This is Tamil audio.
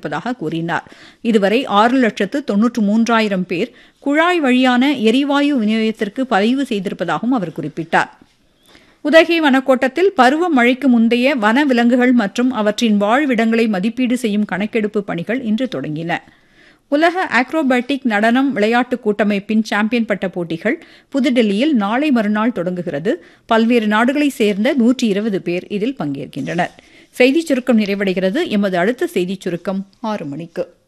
செய்திருப்பதாக கூறினார் இதுவரை ஆறு லட்சத்து தொன்னூற்று மூன்றாயிரம் பேர் குழாய் வழியான எரிவாயு விநியோகத்திற்கு பதிவு செய்திருப்பதாகவும் அவர் குறிப்பிட்டார் உதகை வனக்கோட்டத்தில் பருவ மழைக்கு முந்தைய வன விலங்குகள் மற்றும் அவற்றின் வாழ்விடங்களை மதிப்பீடு செய்யும் கணக்கெடுப்பு பணிகள் இன்று தொடங்கின உலக ஆக்ரோபாட்டிக் நடனம் விளையாட்டு கூட்டமைப்பின் சாம்பியன் பட்ட போட்டிகள் புதுடெல்லியில் நாளை மறுநாள் தொடங்குகிறது பல்வேறு நாடுகளைச் சேர்ந்த நூற்றி இருபது பேர் இதில் பங்கேற்கின்றனர் செய்திச் சுருக்கம் நிறைவடைகிறது எமது அடுத்த செய்திச் சுருக்கம் ஆறு மணிக்கு